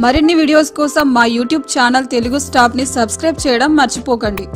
మరిన్ని వీడియోస్ కోసం మా యూట్యూబ్ ఛానల్ తెలుగు స్టాప్ ని సబ్స్క్రైబ్ చేయడం మర్చిపోకండి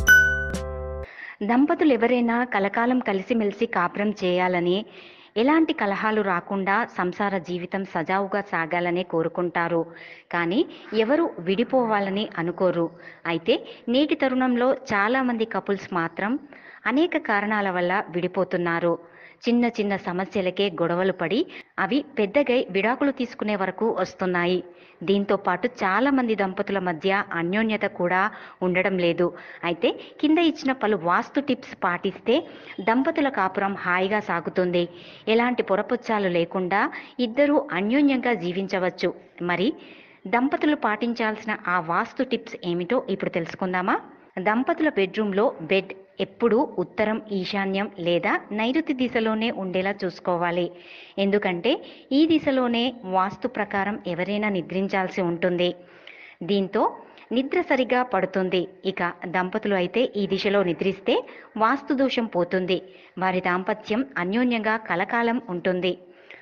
దంపతులు ఎవరైనా కలకాలం కలిసిమెలిసి కాపురం చేయాలని ఎలాంటి కలహాలు రాకుండా సంసార జీవితం సజావుగా సాగాలని కోరుకుంటారు కానీ ఎవరు విడిపోవాలని అనుకోరు అయితే నేటి తరుణంలో చాలామంది కపుల్స్ మాత్రం అనేక కారణాల వల్ల విడిపోతున్నారు చిన్న చిన్న సమస్యలకే గొడవలు పడి అవి పెద్దగై విడాకులు తీసుకునే వరకు వస్తున్నాయి దీంతో పాటు చాలా మంది దంపతుల మధ్య అన్యోన్యత కూడా ఉండడం లేదు అయితే కింద ఇచ్చిన పలు వాస్తు టిప్స్ పాటిస్తే దంపతుల కాపురం హాయిగా సాగుతుంది ఎలాంటి పొరపుచ్చాలు లేకుండా ఇద్దరూ అన్యోన్యంగా జీవించవచ్చు మరి దంపతులు పాటించాల్సిన ఆ వాస్తు టిప్స్ ఏమిటో ఇప్పుడు తెలుసుకుందామా దంపతుల బెడ్రూమ్లో బెడ్ ఎప్పుడూ ఉత్తరం ఈశాన్యం లేదా నైరుతి దిశలోనే ఉండేలా చూసుకోవాలి ఎందుకంటే ఈ దిశలోనే వాస్తు ప్రకారం ఎవరైనా నిద్రించాల్సి ఉంటుంది దీంతో నిద్ర సరిగా పడుతుంది ఇక దంపతులు అయితే ఈ దిశలో నిద్రిస్తే వాస్తు దోషం పోతుంది వారి దాంపత్యం అన్యోన్యంగా కలకాలం ఉంటుంది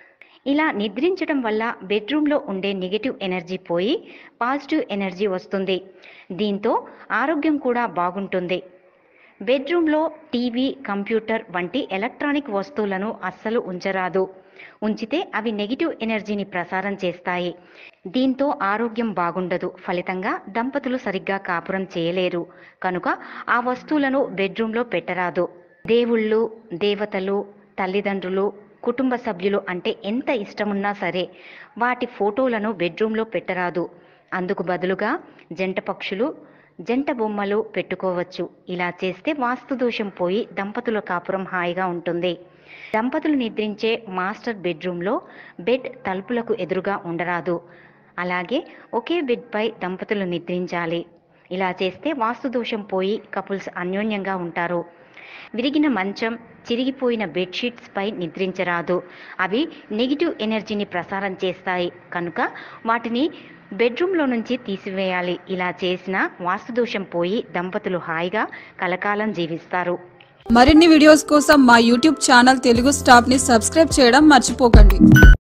ఇలా నిద్రించడం వల్ల బెడ్రూమ్లో ఉండే నెగిటివ్ ఎనర్జీ పోయి పాజిటివ్ ఎనర్జీ వస్తుంది దీంతో ఆరోగ్యం కూడా బాగుంటుంది బెడ్రూమ్లో టీవీ కంప్యూటర్ వంటి ఎలక్ట్రానిక్ వస్తువులను అస్సలు ఉంచరాదు ఉంచితే అవి నెగిటివ్ ఎనర్జీని ప్రసారం చేస్తాయి దీంతో ఆరోగ్యం బాగుండదు ఫలితంగా దంపతులు సరిగ్గా కాపురం చేయలేరు కనుక ఆ వస్తువులను బెడ్రూమ్లో పెట్టరాదు దేవుళ్ళు దేవతలు తల్లిదండ్రులు కుటుంబ సభ్యులు అంటే ఎంత ఇష్టమున్నా సరే వాటి ఫోటోలను బెడ్రూమ్లో పెట్టరాదు అందుకు బదులుగా జంట పక్షులు జంట బొమ్మలు పెట్టుకోవచ్చు ఇలా చేస్తే వాస్తు దోషం పోయి దంపతుల కాపురం హాయిగా ఉంటుంది దంపతులు నిద్రించే మాస్టర్ బెడ్రూమ్లో బెడ్ తలుపులకు ఎదురుగా ఉండరాదు అలాగే ఒకే బెడ్పై దంపతులు నిద్రించాలి ఇలా చేస్తే వాస్తు దోషం పోయి కపుల్స్ అన్యోన్యంగా ఉంటారు విరిగిన మంచం చిరిగిపోయిన బెడ్షీట్స్ పై నిద్రించరాదు అవి నెగిటివ్ ఎనర్జీని ప్రసారం చేస్తాయి కనుక వాటిని బెడ్రూమ్లో నుంచి తీసివేయాలి ఇలా చేసిన వాస్తుదోషం పోయి దంపతులు హాయిగా కలకాలం జీవిస్తారు మరిన్ని వీడియోస్ కోసం మా యూట్యూబ్ ఛానల్ తెలుగు స్టాప్ ని సబ్స్క్రైబ్ చేయడం మర్చిపోకండి